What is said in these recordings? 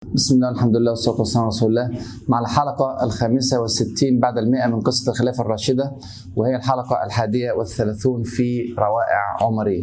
بسم الله الحمد لله والصلاة والسلام على رسول الله مع الحلقة الخامسة والستين بعد المئة من قصة الخلافة الراشدة وهي الحلقة الحادية والثلاثون في روائع عمرية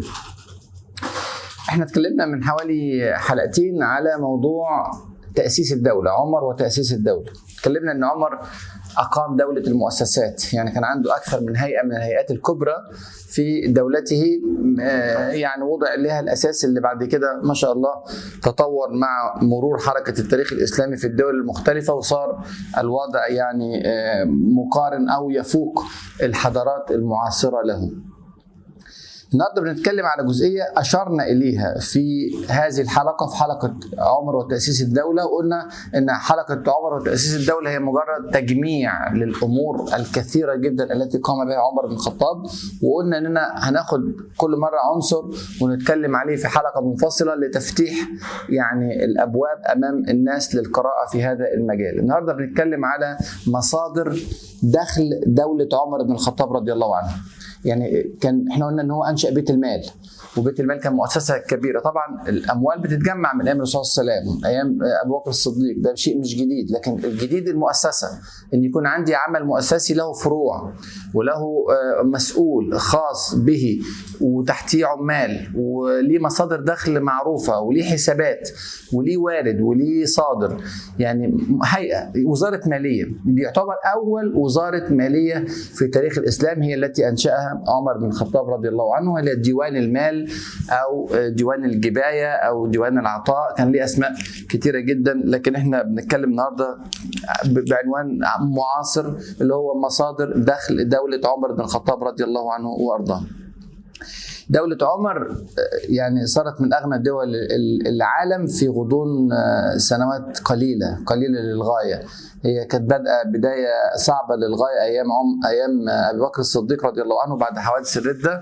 احنا اتكلمنا من حوالي حلقتين على موضوع تأسيس الدولة عمر وتأسيس الدولة اتكلمنا ان عمر أقام دولة المؤسسات يعني كان عنده أكثر من هيئة من الهيئات الكبرى في دولته يعني وضع لها الأساس اللي بعد كده ما شاء الله تطور مع مرور حركة التاريخ الإسلامي في الدول المختلفة وصار الوضع يعني مقارن أو يفوق الحضارات المعاصرة له النهارده بنتكلم على جزئيه اشرنا اليها في هذه الحلقه في حلقه عمر وتاسيس الدوله وقلنا ان حلقه عمر وتاسيس الدوله هي مجرد تجميع للامور الكثيره جدا التي قام بها عمر بن الخطاب وقلنا اننا هناخد كل مره عنصر ونتكلم عليه في حلقه منفصله لتفتيح يعني الابواب امام الناس للقراءه في هذا المجال النهارده بنتكلم على مصادر دخل دوله عمر بن الخطاب رضي الله عنه يعني كان احنا قلنا ان هو انشا بيت المال وبيت المال كان مؤسسه كبيره طبعا الاموال بتتجمع من ايام الرسول صلى الله عليه وسلم ايام ابو بكر الصديق ده شيء مش جديد لكن الجديد المؤسسه ان يكون عندي عمل مؤسسي له فروع وله مسؤول خاص به وتحتيه عمال وليه مصادر دخل معروفه وليه حسابات وليه وارد وليه صادر يعني هيئه وزاره ماليه دي يعتبر اول وزاره ماليه في تاريخ الاسلام هي التي انشاها عمر بن الخطاب رضي الله عنه وهي ديوان المال او ديوان الجبايه او ديوان العطاء كان ليه اسماء كتيره جدا لكن احنا بنتكلم النهارده بعنوان معاصر اللي هو مصادر دخل دوله عمر بن الخطاب رضي الله عنه وارضاه. دولة عمر يعني صارت من أغنى دول العالم في غضون سنوات قليلة قليلة للغاية هي كانت بادئة بداية صعبة للغاية أيام عم أيام أبي بكر الصديق رضي الله عنه بعد حوادث الردة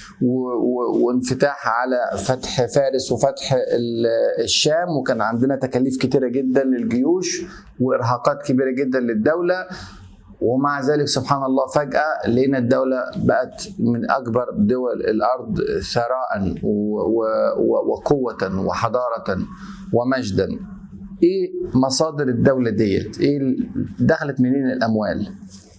وانفتاح على فتح فارس وفتح الشام وكان عندنا تكاليف كتيرة جدا للجيوش وإرهاقات كبيرة جدا للدولة ومع ذلك سبحان الله فجأة لقينا الدولة بقت من أكبر دول الأرض ثراء وقوة وحضارة ومجدا إيه مصادر الدولة ديت؟ إيه دخلت منين الأموال؟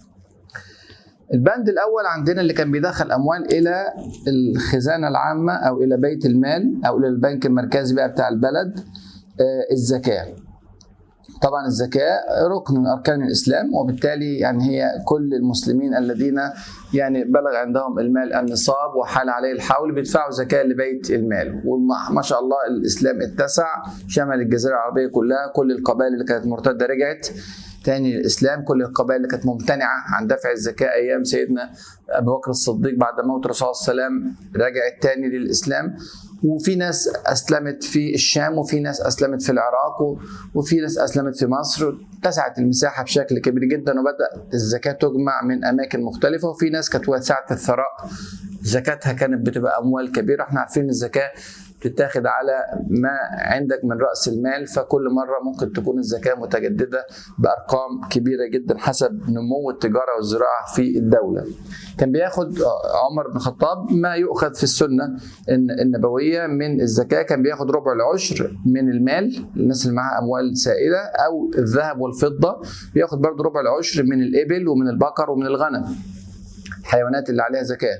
البند الأول عندنا اللي كان بيدخل أموال إلى الخزانة العامة أو إلى بيت المال أو إلى البنك المركزي بقى بتاع البلد الزكاة طبعا الزكاة ركن من أركان الإسلام وبالتالي يعني هي كل المسلمين الذين يعني بلغ عندهم المال النصاب وحال عليه الحول بيدفعوا زكاة لبيت المال وما شاء الله الإسلام اتسع شمل الجزيرة العربية كلها كل القبائل اللي كانت مرتدة رجعت تاني للاسلام كل القبائل اللي كانت ممتنعه عن دفع الزكاه ايام سيدنا ابو بكر الصديق بعد موت الرسول صلى الله عليه وسلم رجعت تاني للاسلام وفي ناس اسلمت في الشام وفي ناس اسلمت في العراق وفي ناس اسلمت في مصر اتسعت المساحه بشكل كبير جدا وبدات الزكاه تجمع من اماكن مختلفه وفي ناس كانت واسعه الثراء زكاتها كانت بتبقى اموال كبيره احنا عارفين ان الزكاه بتتاخد على ما عندك من راس المال فكل مره ممكن تكون الزكاه متجدده بارقام كبيره جدا حسب نمو التجاره والزراعه في الدوله. كان بياخد عمر بن الخطاب ما يؤخذ في السنه النبويه من الزكاه كان بياخد ربع العشر من المال الناس اللي معاها اموال سائله او الذهب والفضه بياخد برضه ربع العشر من الابل ومن البقر ومن الغنم. الحيوانات اللي عليها زكاه.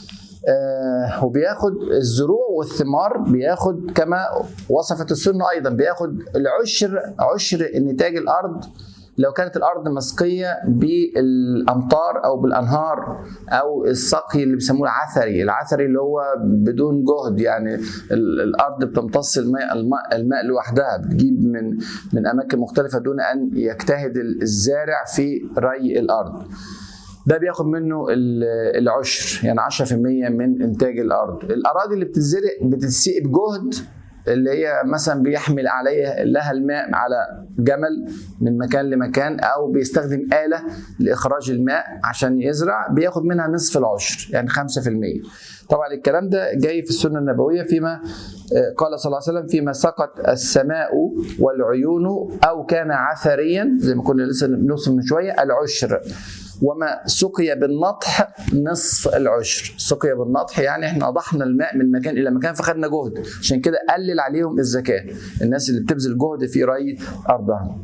آه وبياخد الزروع والثمار بياخد كما وصفت السنه ايضا بياخد العشر عشر نتاج الارض لو كانت الارض مسقيه بالامطار او بالانهار او السقي اللي بيسموه العثري، العثري اللي هو بدون جهد يعني الارض بتمتص الماء الماء, الماء لوحدها بتجيب من من اماكن مختلفه دون ان يجتهد الزارع في ري الارض. ده بياخد منه العشر يعني 10% من انتاج الارض الاراضي اللي بتتزرع بتتسقي بجهد اللي هي مثلا بيحمل عليها لها الماء على جمل من مكان لمكان او بيستخدم آلة لإخراج الماء عشان يزرع بياخد منها نصف العشر يعني 5% طبعا الكلام ده جاي في السنة النبوية فيما قال صلى الله عليه وسلم فيما سقط السماء والعيون أو كان عثريا زي ما كنا لسه بنوصف من شوية العشر وما سقي بالنطح نصف العشر سقي بالنطح يعني احنا ضحنا الماء من مكان الى مكان فخدنا جهد عشان كده قلل عليهم الزكاه الناس اللي بتبذل جهد في ري ارضها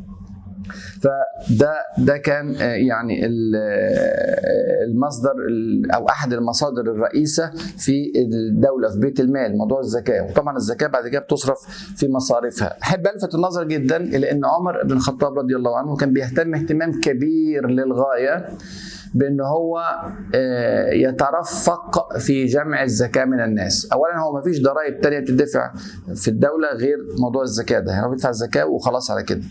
فده ده كان آه، يعني ال- آه، المصدر ال- او احد المصادر الرئيسه في الدوله في بيت المال موضوع الزكاه وطبعا الزكاه بعد كده بتصرف في مصاريفها احب الفت النظر جدا الى ان عمر بن الخطاب رضي الله عنه كان بيهتم اهتمام كبير للغايه بان هو آه، يترفق في جمع الزكاه من الناس اولا هو ما فيش ضرائب تانية بتدفع في الدوله غير موضوع الزكاه ده يعني هو بيدفع الزكاه وخلاص على كده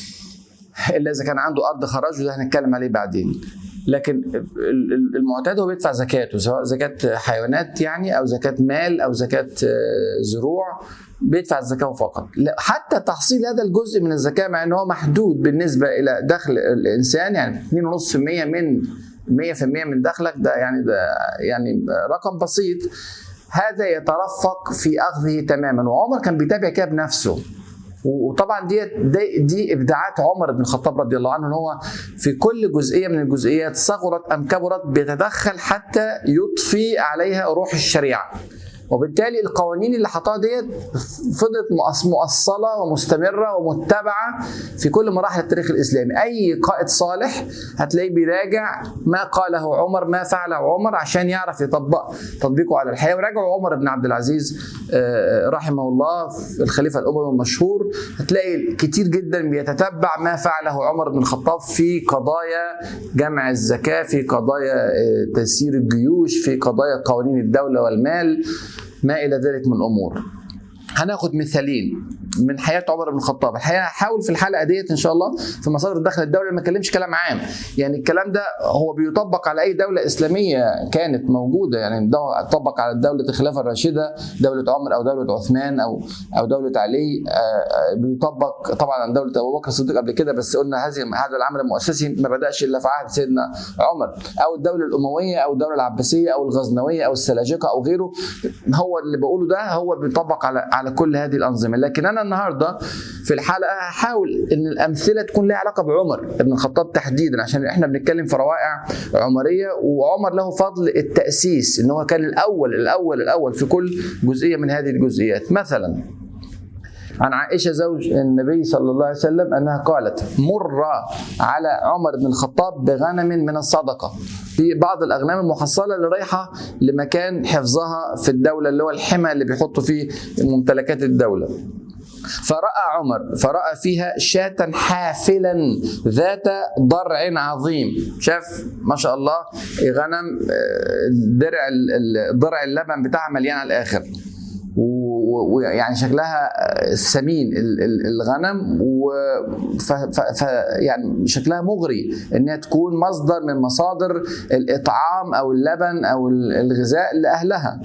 الا اذا كان عنده ارض خراج وده هنتكلم عليه بعدين لكن ال- ال- المعتاد هو بيدفع زكاته سواء زكاه حيوانات يعني او زكاه مال او زكاه آه، زروع بيدفع الزكاه فقط لا، حتى تحصيل هذا الجزء من الزكاه مع ان هو محدود بالنسبه الى دخل الانسان يعني 2.5% من 100% من دخلك ده يعني ده يعني رقم بسيط هذا يترفق في اخذه تماما وعمر كان بيتابع كده بنفسه وطبعا دي دي, دي ابداعات عمر بن الخطاب رضي الله عنه ان هو في كل جزئيه من الجزئيات صغرت ام كبرت بيتدخل حتى يضفي عليها روح الشريعه وبالتالي القوانين اللي حطها ديت فضلت مؤص- مؤصله ومستمره ومتبعه في كل مراحل التاريخ الاسلامي اي قائد صالح هتلاقيه بيراجع ما قاله عمر ما فعله عمر عشان يعرف يطبق تطبيقه على الحياه وراجعوا عمر بن عبد العزيز آه، رحمه الله الخليفه الاموي المشهور هتلاقي كتير جدا بيتتبع ما فعله عمر بن الخطاب في قضايا جمع الزكاه في قضايا آه، تسيير الجيوش في قضايا قوانين الدوله والمال ما الى ذلك من امور هناخد مثالين من حياه عمر بن الخطاب الحقيقه هحاول في الحلقه ديت ان شاء الله في مصادر الدخل الدولي ما اتكلمش كلام عام يعني الكلام ده هو بيطبق على اي دوله اسلاميه كانت موجوده يعني ده طبق على دوله الخلافه الراشده دوله عمر او دوله عثمان او او دوله علي آه، آه، بيطبق طبعا عن دوله ابو بكر الصديق قبل كده بس قلنا هذه هذا العمل المؤسسي ما بداش الا في عهد سيدنا عمر او الدوله الامويه او الدوله العباسيه او الغزنويه او السلاجقه او غيره هو اللي بقوله ده هو بيطبق على على كل هذه الانظمه لكن انا النهارده في الحلقه هحاول ان الامثله تكون لها علاقه بعمر بن الخطاب تحديدا عشان احنا بنتكلم في روائع عمريه وعمر له فضل التاسيس ان هو كان الاول الاول الاول في كل جزئيه من هذه الجزئيات مثلا عن عائشة زوج النبي صلى الله عليه وسلم أنها قالت مر على عمر بن الخطاب بغنم من الصدقة في بعض الأغنام المحصلة اللي رايحة لمكان حفظها في الدولة اللي هو الحمى اللي بيحطوا فيه ممتلكات الدولة فرأى عمر فرأى فيها شاة حافلا ذات ضرع عظيم شاف ما شاء الله غنم آه، درع ال- ضرع اللبن بتاعها مليان على الآخر و- ويعني شكلها ثمين ال- ال- الغنم و ف ف ف يعني شكلها مغري انها تكون مصدر من مصادر الاطعام او اللبن او ال- الغذاء لاهلها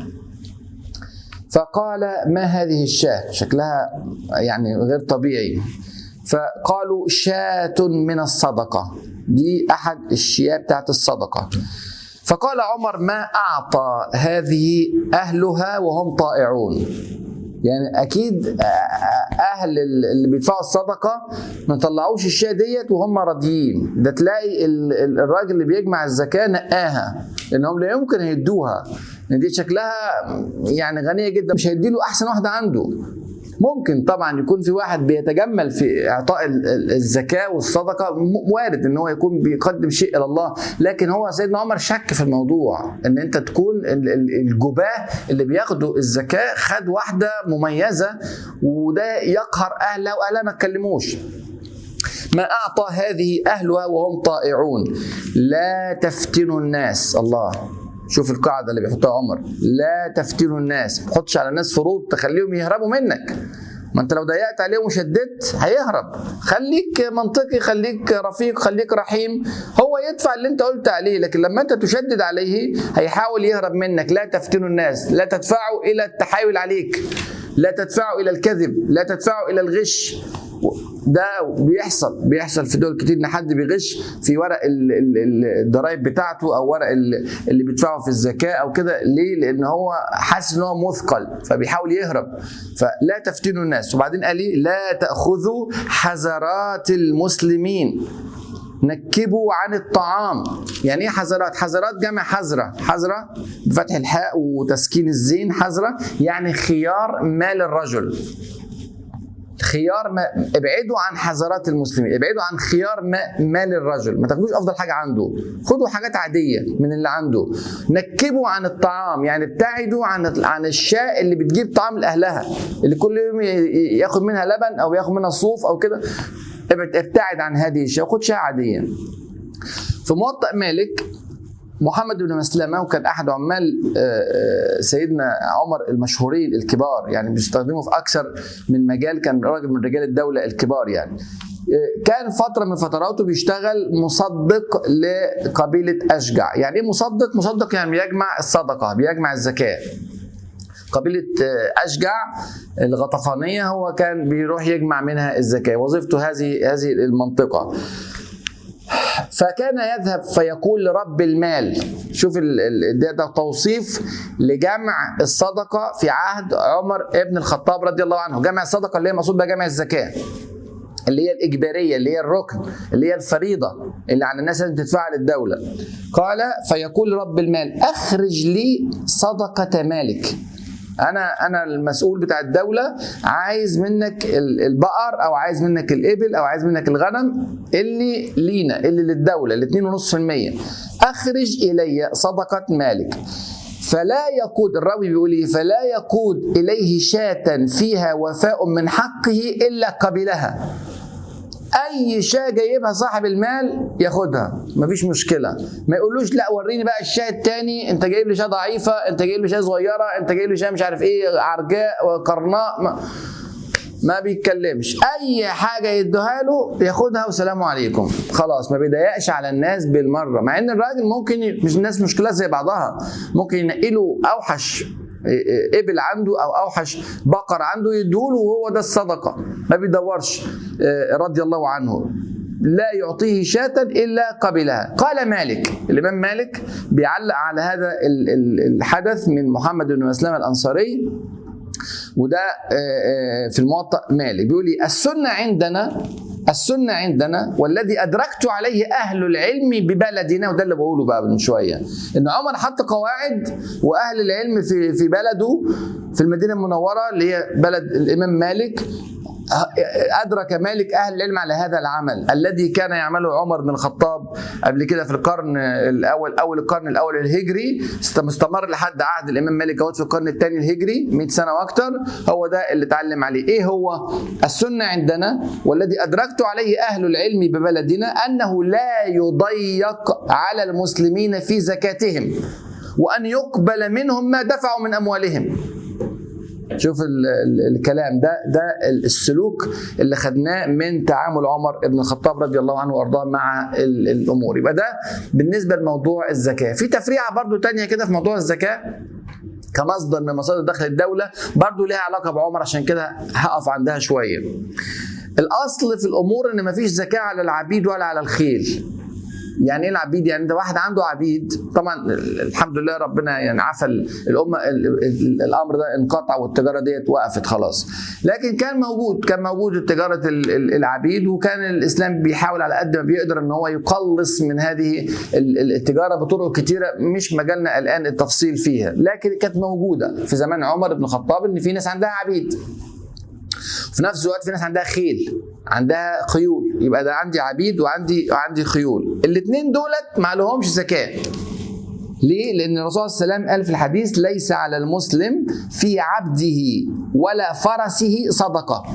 فقال ما هذه الشاة شكلها يعني غير طبيعي فقالوا شاة من الصدقة دي أحد الشياه بتاعت الصدقة فقال عمر ما أعطى هذه أهلها وهم طائعون يعني اكيد اهل اللي بيدفعوا الصدقه ما طلعوش الشيء ديت وهم راضيين ده تلاقي ال- ال- الراجل اللي بيجمع الزكاه نقاها لانهم لا يمكن هيدوها لان دي شكلها يعني غنيه جدا مش هيديله احسن واحده عنده ممكن طبعا يكون في واحد بيتجمل في اعطاء ال- ال- الزكاه والصدقه م- وارد ان هو يكون بيقدم شيء الى الله لكن هو سيدنا عمر شك في الموضوع ان انت تكون ال- ال- الجباه اللي بياخدوا الزكاه خد واحده مميزه وده يقهر اهلها واهلها ما اتكلموش ما أعطى هذه أهلها وهم طائعون لا تفتنوا الناس الله شوف القاعدة اللي بيحطها عمر لا تفتنوا الناس ما تحطش على الناس فروض تخليهم يهربوا منك ما انت لو ضيقت عليهم وشددت هيهرب خليك منطقي خليك رفيق خليك رحيم هو يدفع اللي انت قلت عليه لكن لما انت تشدد عليه هيحاول يهرب منك لا تفتنوا الناس لا تدفعوا الى التحايل عليك لا تدفعوا الى الكذب لا تدفعوا الى الغش ده بيحصل بيحصل في دول كتير ان حد بيغش في ورق ال- ال- ال- الضرايب بتاعته او ورق ال- اللي بيدفعه في الزكاه او كده ليه؟ لان هو حاسس ان هو مثقل فبيحاول يهرب فلا تفتنوا الناس وبعدين قال لي لا تاخذوا حذرات المسلمين نكبوا عن الطعام يعني ايه حزرات حزرات جمع حزرة حزرة بفتح الحاء وتسكين الزين حزرة يعني خيار مال الرجل خيار ما ابعدوا عن حزرات المسلمين ابعدوا عن خيار ما مال الرجل ما تاخدوش افضل حاجه عنده خدوا حاجات عاديه من اللي عنده نكبوا عن الطعام يعني ابتعدوا عن عن الشاء اللي بتجيب طعام لاهلها اللي كل يوم ي- ي- ياخد منها لبن او ياخد منها صوف او كده ابعد- ابتعد عن هذه الشاء خد شاء عاديه في موطأ مالك محمد بن مسلمه وكان احد عمال آه، آه، سيدنا عمر المشهورين الكبار يعني بيستخدموا في اكثر من مجال كان راجل من رجال الدوله الكبار يعني آه، كان فتره من فتراته بيشتغل مصدق لقبيله اشجع يعني ايه مصدق مصدق يعني بيجمع الصدقه بيجمع الزكاه قبيلة آه، أشجع الغطفانية هو كان بيروح يجمع منها الزكاة وظيفته هذه هذه المنطقة فكان يذهب فيقول لرب المال شوف ال- ال- ده, ده توصيف لجمع الصدقه في عهد عمر ابن الخطاب رضي الله عنه جمع الصدقه اللي هي مقصود بها جمع الزكاه اللي هي الإجبارية اللي هي الركن اللي هي الفريضة اللي على الناس لازم تدفعها للدولة قال فيقول رب المال أخرج لي صدقة مالك انا انا المسؤول بتاع الدوله عايز منك ال- البقر او عايز منك الابل او عايز منك الغنم اللي لينا اللي للدوله ال 2.5% اخرج الي صدقه مالك فلا يقود الراوي بيقول ايه فلا يقود اليه شاة فيها وفاء من حقه الا قبلها اي شاة جايبها صاحب المال ياخدها مفيش مشكله ما يقولوش لا وريني بقى الشاة التاني انت جايب لي شاة ضعيفه انت جايب لي شاة صغيره انت جايب لي شاة مش عارف ايه عرجاء وقرناء ما, ما بيتكلمش اي حاجه يدوها له ياخدها والسلام عليكم خلاص ما بيضايقش على الناس بالمره مع ان الراجل ممكن ي... مش الناس مشكلات زي بعضها ممكن ينقي له اوحش ابل عنده او اوحش بقر عنده يدوله وهو ده الصدقه ما بيدورش آه، رضي الله عنه لا يعطيه شاة إلا قبلها قال مالك الإمام مالك بيعلق على هذا ال- ال- الحدث من محمد بن مسلمة الأنصاري وده آه، آه، في الموطأ مالك بيقول لي السنة عندنا السنة عندنا والذي أدركت عليه أهل العلم ببلدنا وده اللي بقوله بقى من شوية إن عمر حط قواعد وأهل العلم في في بلده في المدينة المنورة اللي هي بلد الإمام مالك أدرك مالك أهل العلم على هذا العمل الذي كان يعمله عمر بن الخطاب قبل كده في القرن الأول أول القرن الأول الهجري مستمر لحد عهد الإمام مالك اهوت في القرن الثاني الهجري 100 سنة وأكثر هو ده اللي اتعلم عليه إيه هو السنة عندنا والذي أدركت عليه أهل العلم ببلدنا أنه لا يضيق على المسلمين في زكاتهم وأن يقبل منهم ما دفعوا من أموالهم شوف ال ال الكلام ده ده السلوك اللي خدناه من تعامل عمر بن الخطاب رضي الله عنه وارضاه مع ال الامور يبقى ده بالنسبه لموضوع الزكاه في تفريعه برضو تانية كده في موضوع الزكاه كمصدر من مصادر دخل الدوله برضو ليها علاقه بعمر عشان كده هقف عندها شويه الاصل في الامور ان مفيش زكاه على العبيد ولا على الخيل يعني ايه العبيد؟ يعني ده واحد عنده عبيد طبعا الحمد لله ربنا يعني عفى الامه الامر ده انقطع والتجاره ديت وقفت خلاص لكن كان موجود كان موجود تجاره العبيد وكان الاسلام بيحاول على قد ما بيقدر ان هو يقلص من هذه التجاره بطرق كتيره مش مجالنا الان التفصيل فيها لكن كانت موجوده في زمان عمر بن الخطاب ان في ناس عندها عبيد في نفس الوقت في ناس عندها خيل عندها خيول يبقى ده عندي عبيد وعندي وعندي خيول الاثنين دولت ما لهمش زكاه ليه؟ لأن الرسول صلى الله عليه وسلم قال في الحديث ليس على المسلم في عبده ولا فرسه صدقة.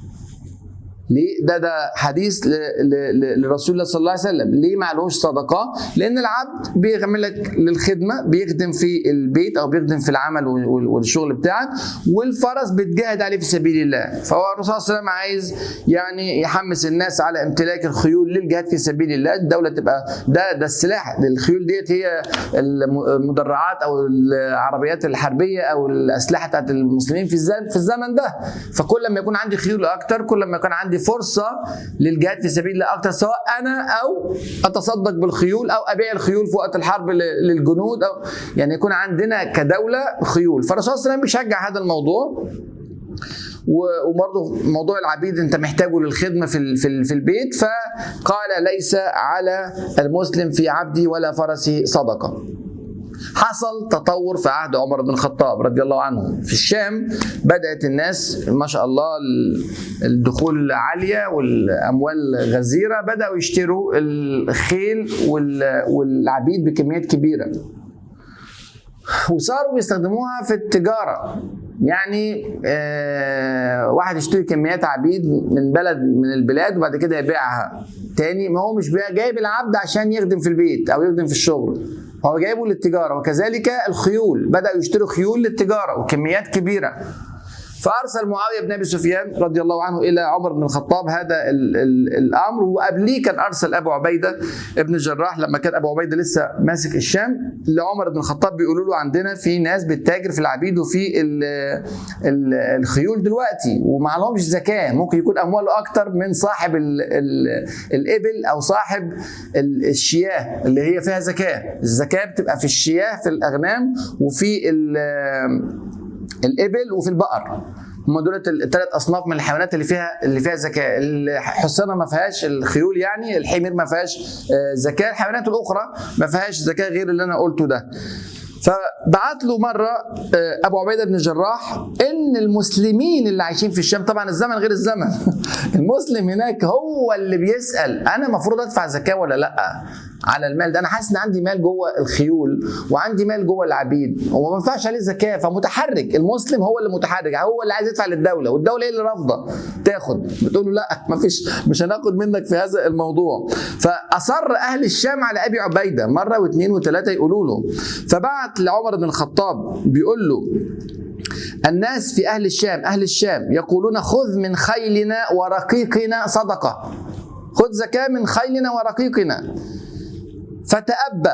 ليه؟ ده ده حديث لرسول الله صلى الله عليه وسلم، ليه ما عليهوش صدقه؟ لأن العبد بيعمل لك للخدمة بيخدم في البيت أو بيخدم في العمل والشغل بتاعك، والفرس بتجاهد عليه في سبيل الله، فهو الرسول صلى الله عليه وسلم عايز يعني يحمس الناس على امتلاك الخيول للجهاد في سبيل الله، الدولة تبقى ده ده السلاح، الخيول ديت هي المدرعات أو العربيات الحربية أو الأسلحة بتاعت المسلمين في في الزمن ده، فكل ما يكون عندي خيول أكتر كل ما يكون عندي فرصه للجهاد في سبيل الله اكتر سواء انا او اتصدق بالخيول او ابيع الخيول في وقت الحرب للجنود او يعني يكون عندنا كدوله خيول فالرسول صلى الله عليه وسلم بيشجع هذا الموضوع وبرضه موضوع العبيد انت محتاجه للخدمه في في في البيت فقال ليس على المسلم في عبدي ولا فرسه صدقه حصل تطور في عهد عمر بن الخطاب رضي الله عنه في الشام بدأت الناس ما شاء الله الدخول عالية والأموال غزيرة بدأوا يشتروا الخيل والعبيد بكميات كبيرة وصاروا بيستخدموها في التجارة يعني آه واحد يشتري كميات عبيد من بلد من البلاد وبعد كده يبيعها تاني ما هو مش جايب العبد عشان يخدم في البيت او يخدم في الشغل هو جايبه للتجاره وكذلك الخيول بداوا يشتروا خيول للتجاره وكميات كبيره فارسل معاويه بن ابي سفيان رضي الله عنه الى عمر بن الخطاب هذا ال ال الامر وقبليه كان ارسل ابو عبيده ابن الجراح لما كان ابو عبيده لسه ماسك الشام لعمر بن الخطاب بيقولوا له عندنا في ناس بتتاجر في العبيد وفي ال ال الخيول دلوقتي وما لهمش زكاه ممكن يكون امواله اكتر من صاحب ال ال الابل او صاحب الشياه اللي هي فيها زكاه الزكاه بتبقى في الشياه في الاغنام وفي الابل وفي البقر هم دول الثلاث اصناف من الحيوانات اللي فيها اللي فيها زكاه الحصانه ما فيهاش الخيول يعني الحمير ما فيهاش زكاه الحيوانات الاخرى ما فيهاش زكاه غير اللي انا قلته ده فبعت له مره ابو عبيده بن الجراح ان المسلمين اللي عايشين في الشام طبعا الزمن غير الزمن المسلم هناك هو اللي بيسال انا المفروض ادفع زكاه ولا لا على المال ده انا حاسس ان عندي مال جوه الخيول وعندي مال جوه العبيد وما بينفعش عليه زكاه فمتحرك المسلم هو اللي متحرك هو اللي عايز يدفع للدوله والدوله هي اللي رافضه تاخد بتقول له لا ما فيش مش هناخد منك في هذا الموضوع فاصر اهل الشام على ابي عبيده مره واثنين وثلاثه يقولوا له فبعت لعمر بن الخطاب بيقول له الناس في اهل الشام اهل الشام يقولون خذ من خيلنا ورقيقنا صدقه خذ زكاه من خيلنا ورقيقنا فتأبى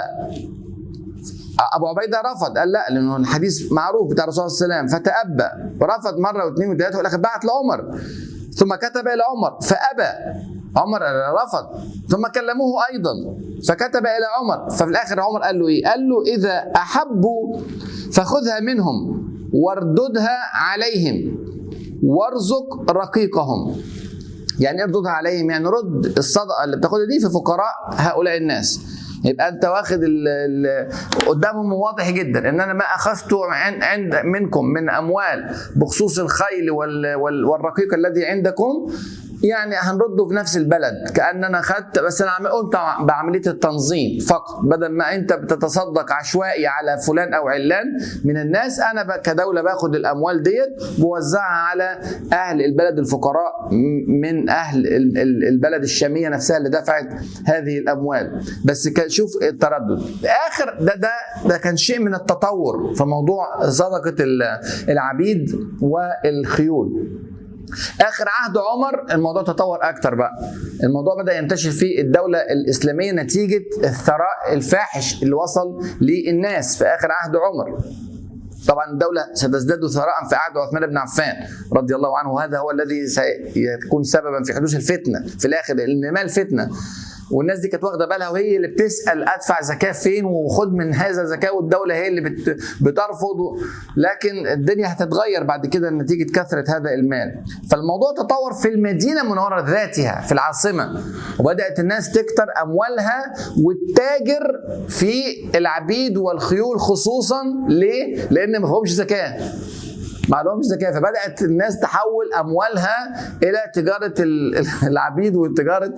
ابو عبيده رفض قال لا لانه الحديث معروف بتاع الرسول صلى الله عليه وسلم فتأبى ورفض مره واثنين وثلاثه والاخر بعت لعمر ثم كتب الى عمر فابى عمر رفض ثم كلموه ايضا فكتب الى عمر ففي الاخر عمر قال له ايه؟ قال له اذا احبوا فخذها منهم وارددها عليهم وارزق رقيقهم يعني ارددها عليهم يعني رد الصدقه اللي بتاخدها دي في فقراء هؤلاء الناس يبقى انت واخد ال ال قدامهم واضح جدا ان انا ما اخذته عند منكم من اموال بخصوص الخيل وال وال والرقيق الذي عندكم يعني هنرده في نفس البلد كان انا خدت بس انا قمت بعمليه التنظيم فقط بدل ما انت بتتصدق عشوائي على فلان او علان من الناس انا كدوله باخد الاموال ديت بوزعها على اهل البلد الفقراء من اهل البلد الشاميه نفسها اللي دفعت هذه الاموال بس شوف التردد اخر ده ده ده كان شيء من التطور في موضوع صدقه العبيد والخيول اخر عهد عمر الموضوع تطور اكتر بقى الموضوع بدا ينتشر في الدوله الاسلاميه نتيجه الثراء الفاحش اللي وصل للناس في اخر عهد عمر طبعا الدولة ستزداد ثراء في عهد عثمان بن عفان رضي الله عنه وهذا هو الذي سيكون سببا في حدوث الفتنة في الآخر لأن مال فتنة والناس دي كانت واخده بالها وهي اللي بتسال ادفع زكاه فين وخد من هذا زكاه والدوله هي اللي بت بترفض لكن الدنيا هتتغير بعد كده نتيجه كثره هذا المال فالموضوع تطور في المدينه المنوره ذاتها في العاصمه وبدات الناس تكتر اموالها وتتاجر في العبيد والخيول خصوصا ليه؟ لان ما فيهمش زكاه ما لهمش زكاه فبدات الناس تحول اموالها الى تجاره العبيد وتجاره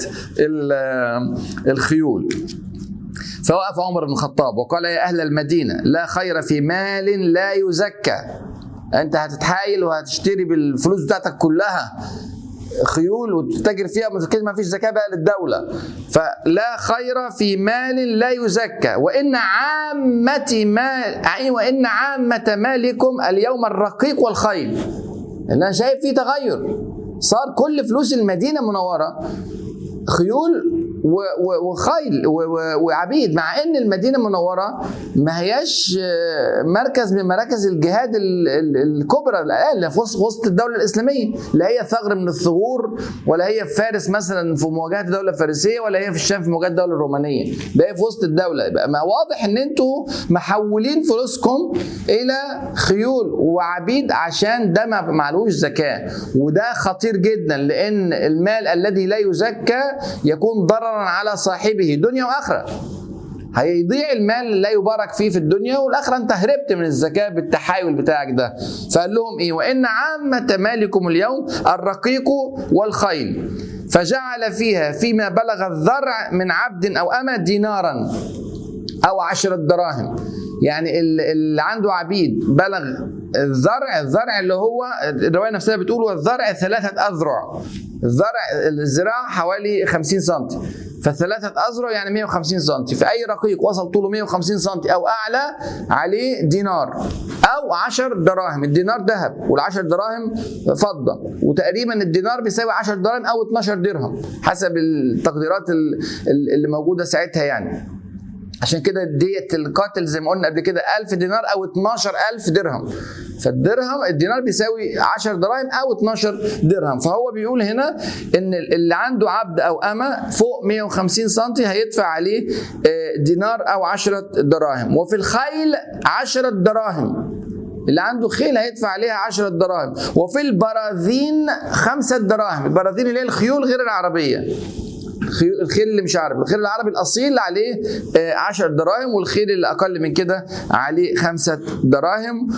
الخيول فوقف عمر بن الخطاب وقال يا اهل المدينه لا خير في مال لا يزكى انت هتتحايل وهتشتري بالفلوس بتاعتك كلها خيول وتتاجر فيها ما فيش زكاه بقى للدوله فلا خير في مال لا يزكى وان عامه مال وان عامه مالكم اليوم الرقيق والخيل انا شايف في تغير صار كل فلوس المدينه المنوره خيول و- و- وخيل و- و- وعبيد مع ان المدينه المنوره ما هياش آه، مركز من مراكز الجهاد ال- ال- الكبرى الاقل في وسط وسط الدوله الاسلاميه لا هي ثغر من الثغور ولا هي في فارس مثلا في مواجهه الدوله الفارسيه ولا هي في الشام في مواجهه الدوله الرومانيه ده هي في وسط الدوله يبقى ما واضح ان انتوا محولين فلوسكم الى خيول وعبيد عشان ده ما معلوش زكاه وده خطير جدا لان المال الذي لا يزكى يكون ضررا على صاحبه دنيا واخره هيضيع المال اللي لا يبارك فيه في الدنيا والاخره انت هربت من الزكاه بالتحايل بتاعك ده فقال لهم ايه وان عامه مالكم اليوم الرقيق والخيل فجعل فيها فيما بلغ الذرع من عبد او امه دينارا او عشرة دراهم يعني ال- اللي عنده عبيد بلغ الزرع الزرع اللي هو الروايه نفسها بتقول والزرع ثلاثه اذرع الزرع الزراعه حوالي 50 سم فثلاثه اذرع يعني 150 سم فاي رقيق وصل طوله 150 سم او اعلى عليه دينار او 10 دراهم الدينار ذهب والعشر دراهم فضه وتقريبا الدينار بيساوي 10 دراهم او 12 درهم حسب التقديرات ال- ال- اللي موجوده ساعتها يعني عشان كده ديت القاتل زي ما قلنا قبل كده 1000 دينار او 12000 درهم فالدرهم الدينار بيساوي 10 دراهم او 12 درهم فهو بيقول هنا ان اللي عنده عبد او امه فوق 150 سم هيدفع عليه آه، دينار او 10 دراهم وفي الخيل 10 دراهم اللي عنده خيل هيدفع عليها 10 دراهم وفي البراذين خمسة دراهم البراذين اللي هي الخيول غير العربية خيو- الخيل اللي مش عربي الخيل العربي الاصيل عليه 10 دراهم والخيل اللي اقل من كده عليه خمسة دراهم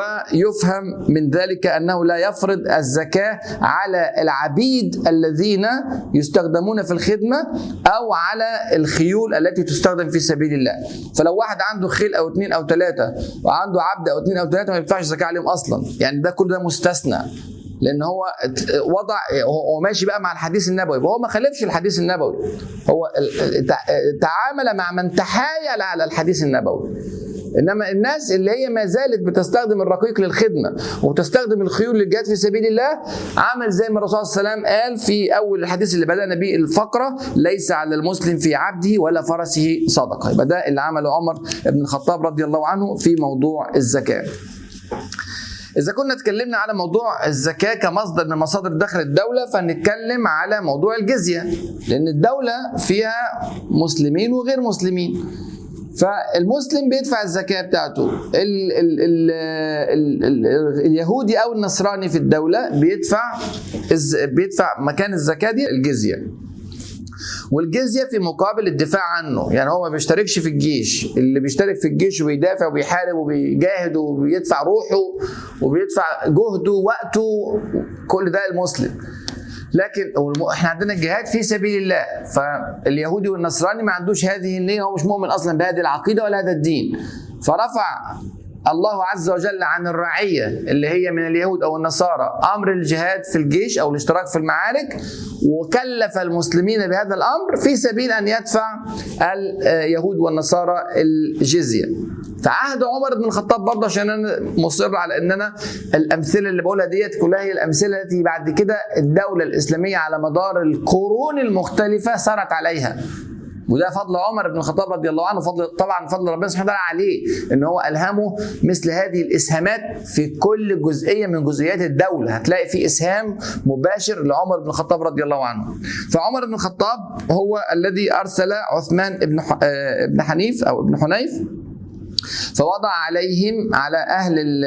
ويفهم من ذلك انه لا يفرض الزكاه على العبيد الذين يستخدمون في الخدمه او على الخيول التي تستخدم في سبيل الله فلو واحد عنده خيل او اثنين او ثلاثه وعنده عبد او اثنين او ثلاثه ما يدفعش زكاه عليهم اصلا يعني ده كل ده مستثنى لان هو ات- وضع هو ماشي بقى مع الحديث النبوي وهو ما خالفش الحديث النبوي هو ال- ال- تع- تعامل مع من تحايل على الحديث النبوي انما الناس اللي هي ما زالت بتستخدم الرقيق للخدمه وتستخدم الخيول للجهاد في سبيل الله عمل زي ما الرسول صلى الله عليه وسلم قال في اول الحديث اللي بدانا به الفقره ليس على المسلم في عبده ولا فرسه صدقه يبقى ده اللي عمله عمر بن الخطاب رضي الله عنه في موضوع الزكاه إذا كنا اتكلمنا على موضوع الزكاة كمصدر من مصادر دخل الدولة فنتكلم على موضوع الجزية لأن الدولة فيها مسلمين وغير مسلمين فالمسلم بيدفع الزكاة بتاعته ال ال ال ال ال اليهودي أو النصراني في الدولة بيدفع الز- بيدفع مكان الزكاة دي الجزية والجزيه في مقابل الدفاع عنه يعني هو ما بيشتركش في الجيش اللي بيشترك في الجيش وبيدافع وبيحارب وبيجاهد وبيدفع روحه وبيدفع جهده وقته كل ده المسلم لكن والم- احنا عندنا الجهاد في سبيل الله فاليهودي والنصراني ما عندوش هذه النيه هو مش مؤمن اصلا بهذه العقيده ولا هذا الدين فرفع الله عز وجل عن الرعيه اللي هي من اليهود او النصارى امر الجهاد في الجيش او الاشتراك في المعارك وكلف المسلمين بهذا الامر في سبيل ان يدفع اليهود والنصارى الجزيه. في عهد عمر بن الخطاب برضه عشان انا مصر على ان انا الامثله اللي بقولها ديت كلها هي الامثله التي بعد كده الدوله الاسلاميه على مدار القرون المختلفه سارت عليها. وده فضل عمر بن الخطاب رضي الله عنه فضل طبعا فضل ربنا سبحانه وتعالى عليه ان هو الهمه مثل هذه الاسهامات في كل جزئيه من جزئيات الدوله هتلاقي في اسهام مباشر لعمر بن الخطاب رضي الله عنه فعمر بن الخطاب هو الذي ارسل عثمان بن ح- آه، ابن حنيف او ابن حنيف فوضع عليهم على اهل ال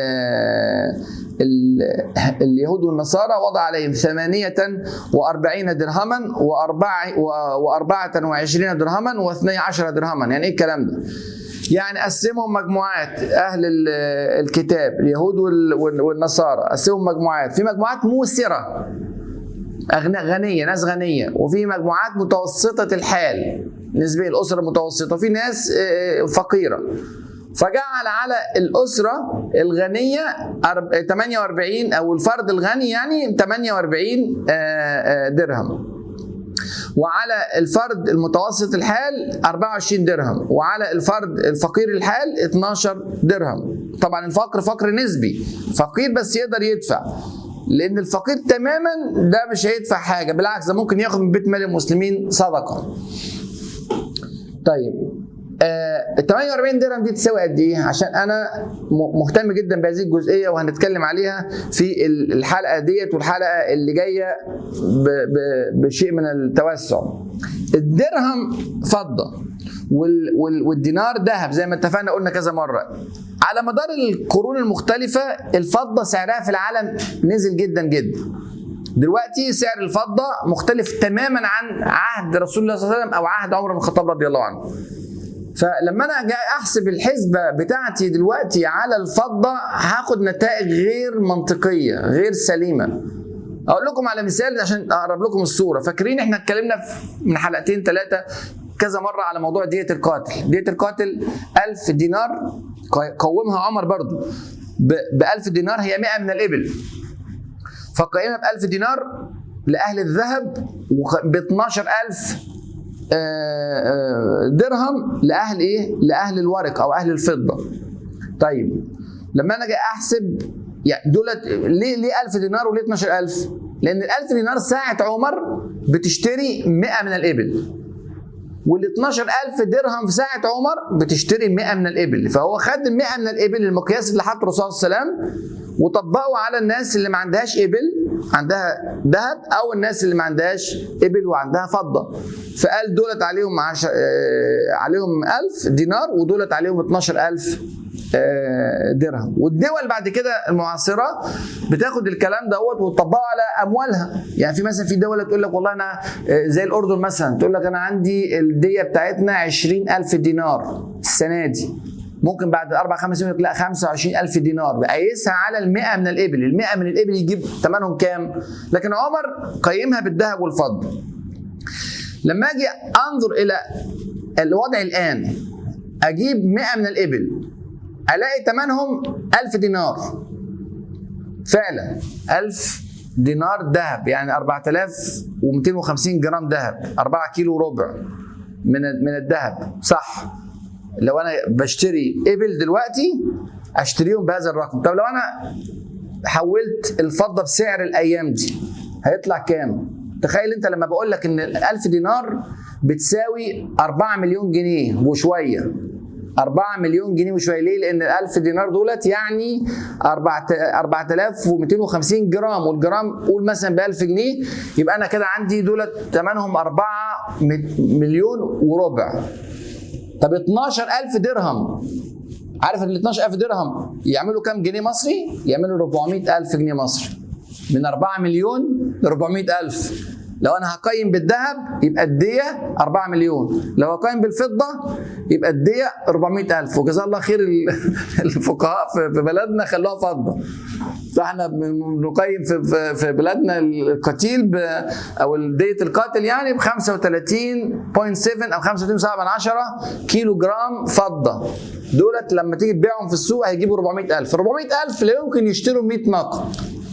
ال اليهود والنصارى وضع عليهم ثمانية وأربعين درهما وأربعة وأربعة وعشرين درهما واثني عشر درهما يعني إيه الكلام ده يعني قسمهم مجموعات أهل ال- الكتاب اليهود وال- وال- والنصارى قسمهم مجموعات في مجموعات موسرة أغنى غنية ناس غنية وفي مجموعات متوسطة الحال نسبيا الأسرة متوسطة وفي ناس آه، فقيرة فجعل على الأسرة الغنية أرب- 48 أو الفرد الغني يعني 48 آه، آه، درهم وعلى الفرد المتوسط الحال 24 درهم وعلى الفرد الفقير الحال 12 درهم طبعا الفقر فقر نسبي فقير بس يقدر يدفع لان الفقير تماما ده مش هيدفع حاجه بالعكس ده ممكن ياخد من بيت مال المسلمين صدقه طيب ال 48 درهم دي تساوي قد ايه؟ عشان انا م- مهتم جدا بهذه الجزئيه وهنتكلم عليها في ال- الحلقه ديت والحلقه اللي جايه ب- ب- بشيء من التوسع. الدرهم فضه وال- وال- والدينار ذهب زي ما اتفقنا قلنا كذا مره. على مدار القرون المختلفه الفضه سعرها في العالم نزل جدا جدا. دلوقتي سعر الفضه مختلف تماما عن عهد رسول الله صلى الله عليه وسلم او عهد عمر بن الخطاب رضي الله عنه. فلما انا جاي احسب الحسبه بتاعتي دلوقتي على الفضه هاخد نتائج غير منطقيه غير سليمه اقول لكم على مثال عشان اقرب لكم الصوره فاكرين احنا اتكلمنا في- من حلقتين ثلاثه كذا مره على موضوع دية القاتل دية القاتل 1000 دينار قومها عمر برضو ب 1000 دينار هي 100 من الابل فقيمها ب 1000 دينار لاهل الذهب وب 12000 آه، آه، درهم لاهل ايه؟ لاهل الورق او اهل الفضه. طيب لما انا اجي احسب يعني دولت ليه ليه 1000 دينار وليه 12000 لان ال 1000 دينار ساعه عمر بتشتري 100 من الابل وال 12000 درهم في ساعه عمر بتشتري 100 من الابل فهو خد ال 100 من الابل المقياس اللي حطه الرسول صلى الله عليه وسلم وطبقه على الناس اللي ما عندهاش ابل عندها ذهب او الناس اللي ما عندهاش ابل وعندها فضه فقال دولت عليهم عش... آه، عليهم 1000 دينار ودولت عليهم 12000 آه، درهم والدول بعد كده المعاصره بتاخد الكلام دوت وتطبقه على اموالها يعني في مثلا في دوله تقول لك والله انا آه، زي الاردن مثلا تقول لك انا عندي الديه بتاعتنا 20000 دينار السنه دي ممكن بعد اربع خمس سنين يقول لك لا 25000 دينار بقيسها على ال 100 من الابل، ال 100 من الابل يجيب ثمنهم كام؟ لكن عمر قيمها بالذهب والفضه. لما اجي انظر الى الوضع الان اجيب 100 من الابل الاقي ثمنهم 1000 دينار فعلا 1000 دينار ذهب يعني 4250 جرام ذهب 4 كيلو وربع من من الذهب صح لو انا بشتري ابل دلوقتي اشتريهم بهذا الرقم طب لو انا حولت الفضه بسعر الايام دي هيطلع كام تخيل انت لما بقول لك ان ال 1000 دينار بتساوي 4 مليون جنيه وشويه 4 مليون جنيه وشويه ليه؟ لان ال 1000 دينار دولت يعني 4250 جرام والجرام قول مثلا ب 1000 جنيه يبقى انا كده عندي دولت ثمنهم 4 مليون وربع طب 12000 درهم عارف ال 12000 درهم يعملوا كام جنيه مصري؟ يعملوا 400000 جنيه مصري من 4 مليون ل 400000 لو انا هقيم بالذهب يبقى الدية 4 مليون لو هقيم بالفضة يبقى الدية 400000 وجزاه الله خير ال- الفقهاء في في بلدنا خلوها فضة فاحنا بنقيم في في- في بلادنا القتيل ب او دية القاتل يعني ب 35.7 او 35.7 كيلو جرام فضة دولت لما تيجي تبيعهم في السوق هيجيبوا 400000 400000 لا يمكن يشتروا 100 ناقة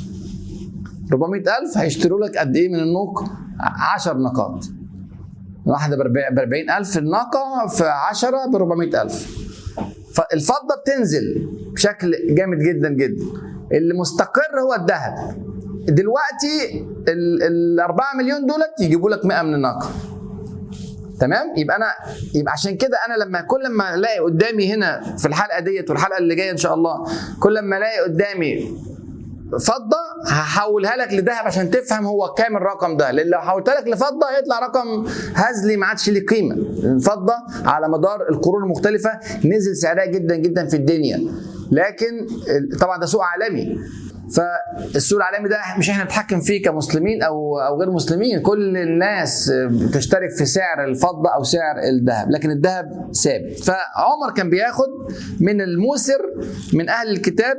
400000 هيشتروا لك قد ايه من النوق 10 ناقات واحدة ب 40000 الناقة في 10 ب 400000 فالفضة بتنزل بشكل جامد جدا جدا اللي مستقر هو الذهب دلوقتي ال 4 مليون دولت يجيبوا لك 100 من الناقة تمام يبقى انا يبقى عشان كده انا لما كل ما الاقي قدامي هنا في الحلقه ديت والحلقه اللي جايه ان شاء الله كل ما الاقي قدامي فضه هحولها لك لذهب عشان تفهم هو كام الرقم ده لان لو حولتها لك لفضه هيطلع رقم هزلي ما عادش ليه قيمه الفضه على مدار القرون المختلفه نزل سعرها جدا جدا في الدنيا لكن طبعا ده سوق عالمي فالسوق العالمي ده مش احنا نتحكم فيه كمسلمين او او غير مسلمين كل الناس بتشترك في سعر الفضه او سعر الذهب لكن الذهب ثابت فعمر كان بياخد من الموسر من اهل الكتاب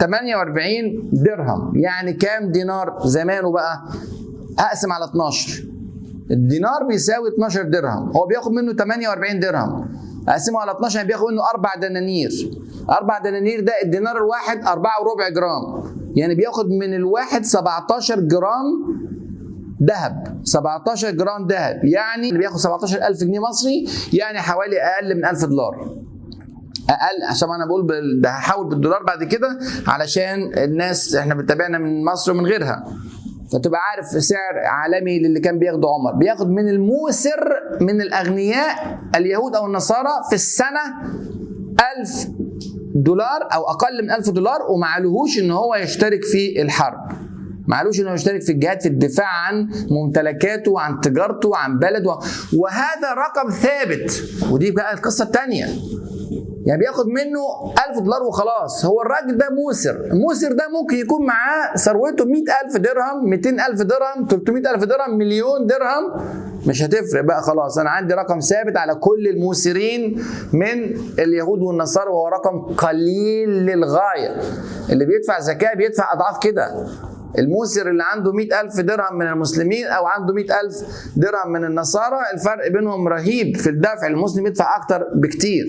48 درهم يعني كام دينار زمانه بقى اقسم على 12 الدينار بيساوي 12 درهم هو بياخد منه 48 درهم اقسمه على 12 يعني بياخد منه اربع دنانير اربع دنانير ده الدينار الواحد أربعة وربع جرام يعني بياخد من الواحد 17 جرام ذهب 17 جرام ذهب يعني اللي بياخد 17000 جنيه مصري يعني حوالي اقل من 1000 دولار اقل عشان انا بقول بال... ده هحاول بالدولار بعد كده علشان الناس احنا بتتابعنا من مصر ومن غيرها فتبقى عارف سعر عالمي للي كان بياخده عمر بياخد من الموسر من الاغنياء اليهود او النصارى في السنه ألف دولار او اقل من ألف دولار ومعلهوش ان هو يشترك في الحرب معلوش انه يشترك في الجهاد في الدفاع عن ممتلكاته وعن تجارته وعن بلده وهذا رقم ثابت ودي بقى القصه الثانيه يعني بياخد منه 1000 دولار وخلاص هو الراجل ده موسر الموسر ده ممكن يكون معاه ثروته 100000 درهم 200000 درهم 300000 درهم مليون درهم مش هتفرق بقى خلاص انا عندي رقم ثابت على كل الموسرين من اليهود والنصارى وهو رقم قليل للغايه اللي بيدفع زكاه بيدفع اضعاف كده الموسر اللي عنده مئة ألف درهم من المسلمين أو عنده مئة ألف درهم من النصارى الفرق بينهم رهيب في الدفع المسلم يدفع أكتر بكتير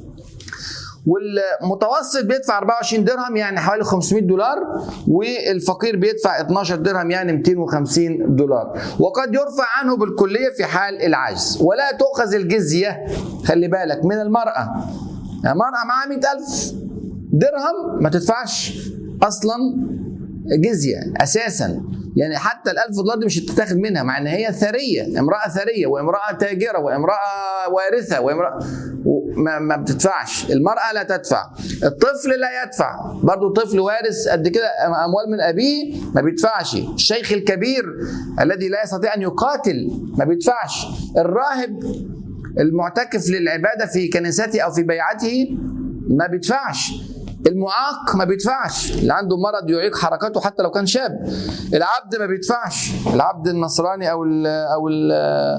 والمتوسط بيدفع 24 درهم يعني حوالي 500 دولار والفقير بيدفع 12 درهم يعني 250 دولار وقد يرفع عنه بالكلية في حال العجز ولا تؤخذ الجزية خلي بالك من المرأة المرأة معاها 100000 درهم ما تدفعش أصلا جزية أساسا يعني حتى ال 1000 دولار دي مش هتتاخد منها مع ان هي ثريه امراه ثريه وامراه تاجره وامراه وارثه وامراه ما, ما بتدفعش المراه لا تدفع الطفل لا يدفع برضه طفل وارث قد كده اموال من ابيه ما بيدفعش الشيخ الكبير الذي لا يستطيع ان يقاتل ما بيدفعش الراهب المعتكف للعباده في كنيسته او في بيعته ما بيدفعش المعاق ما بيدفعش اللي عنده مرض يعيق حركاته حتى لو كان شاب العبد ما بيدفعش العبد النصراني او ال او ال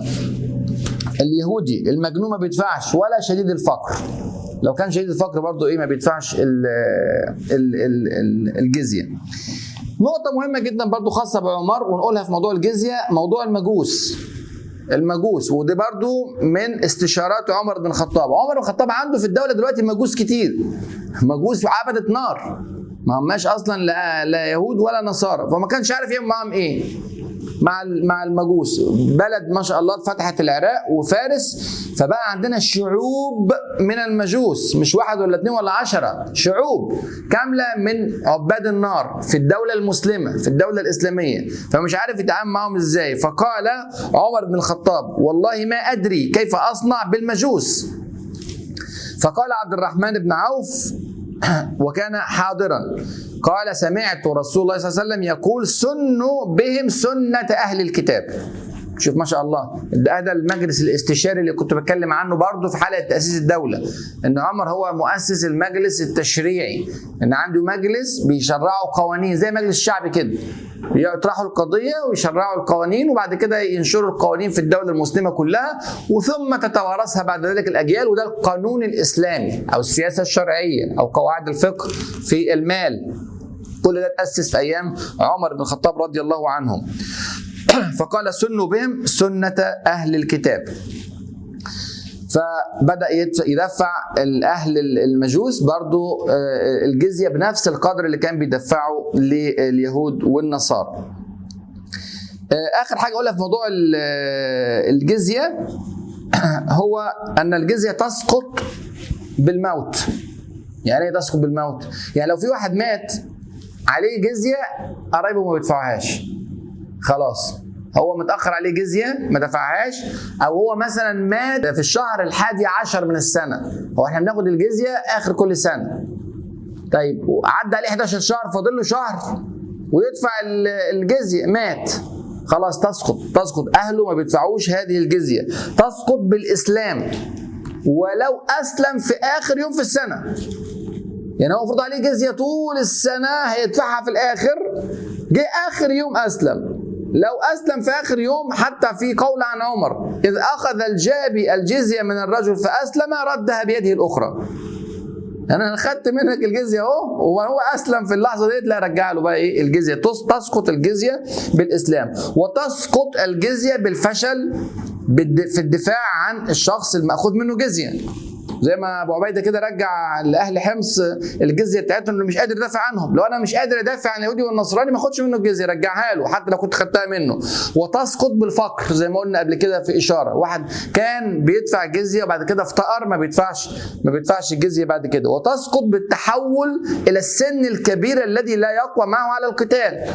اليهودي المجنون ما بيدفعش ولا شديد الفقر لو كان شديد الفقر برضه ايه ما بيدفعش ال ال ال الجزيه نقطة مهمة جدا برضو خاصة بعمر ونقولها في موضوع الجزية موضوع المجوس المجوس ودي برضو من استشارات عمر بن الخطاب عمر بن الخطاب عنده في الدولة دلوقتي مجوس كتير مجوس عبدة نار ما هماش اصلا لا, لا يهود ولا نصارى فما كانش عارف يعمل معاهم ايه مع مع المجوس بلد ما شاء الله فتحت العراق وفارس فبقى عندنا شعوب من المجوس مش واحد ولا اثنين ولا عشرة شعوب كاملة من عباد النار في الدولة المسلمة في الدولة الإسلامية فمش عارف يتعامل معهم ازاي فقال عمر بن الخطاب والله ما أدري كيف أصنع بالمجوس فقال عبد الرحمن بن عوف وكان حاضرا قال سمعت رسول الله صلى الله عليه وسلم يقول سنوا بهم سنة أهل الكتاب شوف ما شاء الله ده ده المجلس الاستشاري اللي كنت بتكلم عنه برضه في حلقه تاسيس الدوله ان عمر هو مؤسس المجلس التشريعي ان عنده مجلس بيشرعوا قوانين زي مجلس الشعب كده يطرحوا القضيه ويشرعوا القوانين وبعد كده ينشروا القوانين في الدوله المسلمه كلها وثم تتوارثها بعد ذلك الاجيال وده القانون الاسلامي او السياسه الشرعيه او قواعد الفقه في المال كل ده تاسس في ايام عمر بن الخطاب رضي الله عنهم فقال سنوا بهم سنة أهل الكتاب فبدأ يدفع الأهل المجوس برضو الجزية بنفس القدر اللي كان بيدفعه لليهود والنصارى آخر حاجة أقولها في موضوع الجزية هو أن الجزية تسقط بالموت يعني ايه تسقط بالموت؟ يعني لو في واحد مات عليه جزية قرايبه ما بيدفعوهاش خلاص هو متاخر عليه جزيه ما دفعهاش او هو مثلا مات في الشهر الحادي عشر من السنه هو احنا بناخد الجزيه اخر كل سنه طيب عدى عليه 11 شهر فاضل له شهر ويدفع الجزيه مات خلاص تسقط تسقط اهله ما بيدفعوش هذه الجزيه تسقط بالاسلام ولو اسلم في اخر يوم في السنه يعني هو المفروض عليه جزيه طول السنه هيدفعها في الاخر جه اخر يوم اسلم لو اسلم في اخر يوم حتى في قول عن عمر اذ اخذ الجابي الجزيه من الرجل فاسلم ردها بيده الاخرى انا خدت منك الجزيه اهو وهو اسلم في اللحظه ديت لا رجع له بقى ايه الجزيه تسقط الجزيه بالاسلام وتسقط الجزيه بالفشل في الدفاع عن الشخص الماخوذ منه جزيه زي ما ابو عبيده كده رجع لاهل حمص الجزيه بتاعتهم اللي مش قادر يدافع عنهم لو انا مش قادر ادافع عن اليهودي والنصراني ما اخدش منه الجزيه رجعها له حتى لو كنت خدتها منه وتسقط بالفقر زي ما قلنا قبل كده في اشاره واحد كان بيدفع جزيه وبعد كده افتقر ما بيدفعش ما بيدفعش الجزيه بعد كده وتسقط بالتحول الى السن الكبير الذي لا يقوى معه على القتال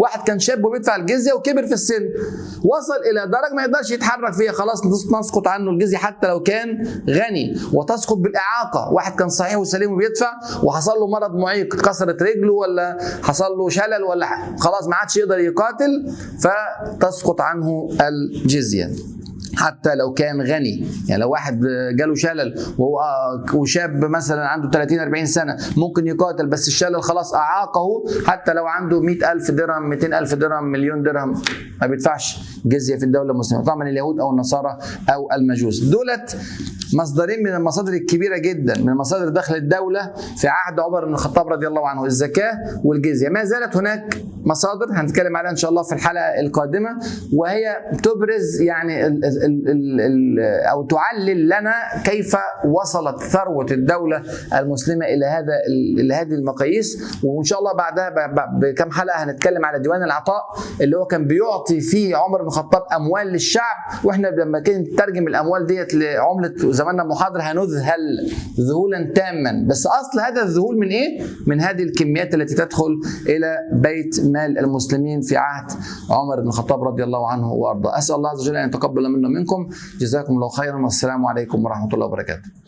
واحد كان شاب وبيدفع الجزيه وكبر في السن وصل الى درجه ما يقدرش يتحرك فيها خلاص نسقط عنه الجزيه حتى لو كان غني وتسقط بالاعاقه واحد كان صحيح وسليم وبيدفع وحصل له مرض معيق اتكسرت رجله ولا حصل له شلل ولا خلاص ما عادش يقدر يقاتل فتسقط عنه الجزيه حتى لو كان غني يعني لو واحد جاله شلل وهو وشاب مثلا عنده 30 40 سنه ممكن يقاتل بس الشلل خلاص اعاقه حتى لو عنده 100000 درهم 200000 درهم مليون درهم ما بيدفعش جزيه في الدوله المسلمه طبعا اليهود او النصارى او المجوس دولت مصدرين من المصادر الكبيره جدا من مصادر دخل الدوله في عهد عمر بن الخطاب رضي الله عنه الزكاه والجزيه ما زالت هناك مصادر هنتكلم عليها ان شاء الله في الحلقه القادمه وهي تبرز يعني ال ال ال ال او تعلل لنا كيف وصلت ثروه الدوله المسلمه الى هذا الى هذه المقاييس وان شاء الله بعدها بكم حلقه هنتكلم على ديوان العطاء اللي هو كان بيعطي فيه عمر بن الخطاب اموال للشعب واحنا لما كنا نترجم الاموال ديت لعمله زماننا محاضره هنذهل ذهولا تاما بس اصل هذا الذهول من ايه؟ من هذه الكميات التي تدخل الى بيت مال المسلمين في عهد عمر بن الخطاب رضي الله عنه وارضاه اسال الله عز وجل ان يتقبل منا منكم جزاكم الله خيرا والسلام عليكم ورحمه الله وبركاته